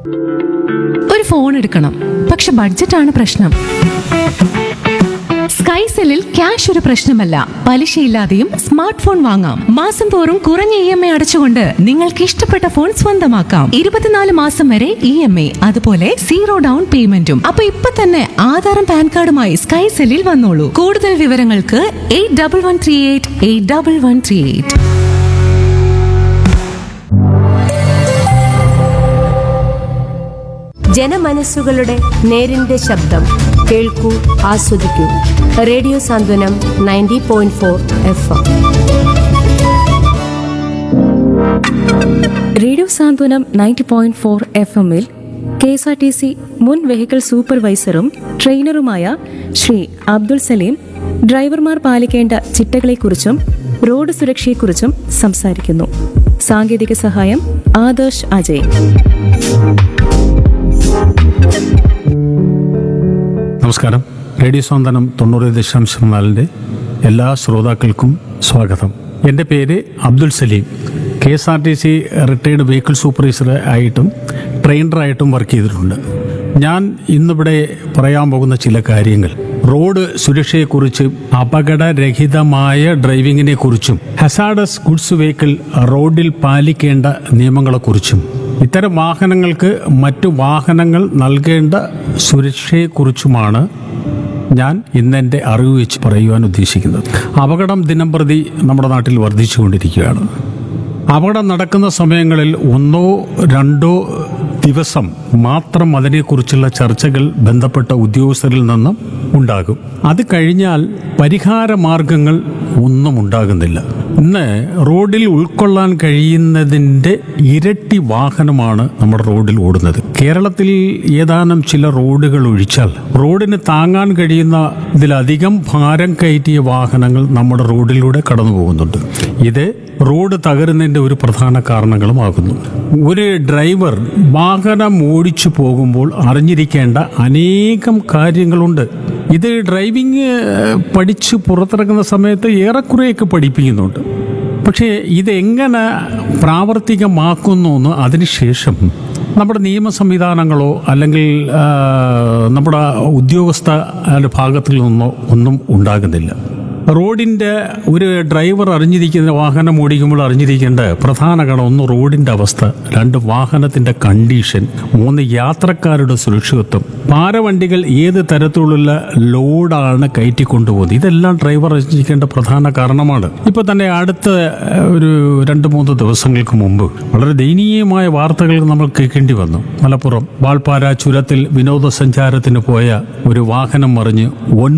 ഒരു ഫോൺ എടുക്കണം പക്ഷെ ബഡ്ജറ്റാണ് പ്രശ്നം സ്കൈസെല്ലിൽ ക്യാഷ് ഒരു പ്രശ്നമല്ല പലിശയില്ലാതെയും സ്മാർട്ട് ഫോൺ വാങ്ങാം മാസം തോറും കുറഞ്ഞ ഇ എം ഐ അടച്ചുകൊണ്ട് നിങ്ങൾക്ക് ഇഷ്ടപ്പെട്ട ഫോൺ സ്വന്തമാക്കാം ഇരുപത്തിനാല് മാസം വരെ ഇ എം ഐ അതുപോലെ സീറോ ഡൗൺ പേയ്മെന്റും അപ്പൊ ഇപ്പൊ തന്നെ ആധാറും പാൻ കാർഡുമായി സ്കൈസെല്ലിൽ വന്നോളൂ കൂടുതൽ വിവരങ്ങൾക്ക് eight double one three eight eight double one three eight ജനമനസ്സുകളുടെ നേരിന്റെ ശബ്ദം കേൾക്കൂ ആസ്വദിക്കൂ radio Santhwanam ninety point four F M radio Santhwanam ninety point four F എമ്മിൽ K S R T C മുൻ വെഹിക്കിൾ സൂപ്പർവൈസറും ട്രെയിനറുമായ ശ്രീ അബ്ദുൾ സലീം ഡ്രൈവർമാർ പാലിക്കേണ്ട ചിട്ടകളെക്കുറിച്ചും റോഡ് സുരക്ഷയെക്കുറിച്ചും സംസാരിക്കുന്നു സാങ്കേതിക സഹായം ആദർശ് അജയ് നമസ്കാരം റേഡിയോ സ്വാന്തനം തൊണ്ണൂറ് ദശാംശം നാലിൻ്റെ എല്ലാ ശ്രോതാക്കൾക്കും സ്വാഗതം എൻ്റെ പേര് Abdul Salim K S R T C retired vehicle supervisor ആയിട്ടും ട്രെയിനറായിട്ടും വർക്ക് ചെയ്തിട്ടുണ്ട് ഞാൻ ഇന്നിവിടെ പറയാൻ പോകുന്ന ചില കാര്യങ്ങൾ റോഡ് സുരക്ഷയെക്കുറിച്ചും അപകടരഹിതമായ ഡ്രൈവിങ്ങിനെ കുറിച്ചും ഹസാഡസ് ഗുഡ്സ് വെഹിക്കിൾ റോഡിൽ പാലിക്കേണ്ട നിയമങ്ങളെക്കുറിച്ചും ഇത്തരം വാഹനങ്ങൾക്ക് മറ്റു വാഹനങ്ങൾ നൽകേണ്ട സുരക്ഷയെക്കുറിച്ചുമാണ് ഞാൻ ഇന്നെൻ്റെ അറിവ് വെച്ച് പറയുവാൻ ഉദ്ദേശിക്കുന്നത് അപകടം ദിനംപ്രതി നമ്മുടെ നാട്ടിൽ വർദ്ധിച്ചുകൊണ്ടിരിക്കുകയാണ് അപകടം നടക്കുന്ന സമയങ്ങളിൽ ഒന്നോ രണ്ടോ ദിവസം മാത്രം അതിനെക്കുറിച്ചുള്ള ചർച്ചകൾ ബന്ധപ്പെട്ട ഉദ്യോഗസ്ഥരിൽ നിന്നും ഉണ്ടാകും അത് കഴിഞ്ഞാൽ പരിഹാര മാർഗങ്ങൾ ഒന്നും ഉണ്ടാകുന്നില്ല ഇന്ന് റോഡിൽ ഉൾക്കൊള്ളാൻ കഴിയുന്നതിൻ്റെ ഇരട്ടി വാഹനമാണ് നമ്മുടെ റോഡിൽ ഓടുന്നത് കേരളത്തിൽ ഏതാനും ചില റോഡുകൾ ഒഴിച്ചാൽ റോഡിന് താങ്ങാൻ കഴിയുന്ന ഇതിലധികം ഭാരം കയറ്റിയ വാഹനങ്ങൾ നമ്മുടെ റോഡിലൂടെ കടന്നു പോകുന്നുണ്ട് ഇത് റോഡ് തകരുന്നതിൻ്റെ ഒരു പ്രധാന കാരണങ്ങളുമാകുന്നു ഒരു ഡ്രൈവർ വാഹനം ഓടിച്ചു പോകുമ്പോൾ അറിഞ്ഞിരിക്കേണ്ട അനേകം കാര്യങ്ങളുണ്ട് ഇത് ഡ്രൈവിംഗ് ഏഹ്, പഠിച്ച് പുറത്തിറങ്ങുന്ന സമയത്ത് ഏറെക്കുറെയൊക്കെ പഠിപ്പിക്കുന്നുണ്ട് പക്ഷേ ഇതെങ്ങനെ പ്രാവർത്തികമാക്കുന്നു എന്ന് അതിനുശേഷം നമ്മുടെ നിയമ സംവിധാനങ്ങളോ അല്ലെങ്കിൽ ആ, നമ്മുടെ ഉദ്യോഗസ്ഥ ഭാഗത്തിൽ നിന്നോ ഒന്നും ഉണ്ടാകുന്നില്ല റോഡിൻ്റെ ഒരു ഡ്രൈവർ അറിഞ്ഞിരിക്കുന്ന വാഹനം ഓടിക്കുമ്പോൾ അറിഞ്ഞിരിക്കേണ്ട പ്രധാന ഘടകം ഒന്ന് റോഡിൻ്റെ അവസ്ഥ രണ്ട് വാഹനത്തിൻ്റെ കണ്ടീഷൻ മൂന്ന് യാത്രക്കാരുടെ സുരക്ഷിതത്വം പാരവണ്ടികൾ ഏത് തരത്തിലുള്ള ലോഡാണ് കയറ്റിക്കൊണ്ടുപോകുന്നത് ഇതെല്ലാം ഡ്രൈവർ അറിഞ്ഞിരിക്കേണ്ട പ്രധാന കാരണമാണ് ഇപ്പോൾ തന്നെ അടുത്ത ഏഹ്, ഒരു രണ്ട് മൂന്ന് ദിവസങ്ങൾക്ക് മുമ്പ് വളരെ ദയനീയമായ വാർത്തകൾ നമ്മൾ കേൾക്കേണ്ടി വന്നു മലപ്പുറം വാൾപ്പാറ ചുരത്തിൽ വിനോദസഞ്ചാരത്തിന് പോയ ഒരു വാഹനം മറിഞ്ഞ് ഒൻപത്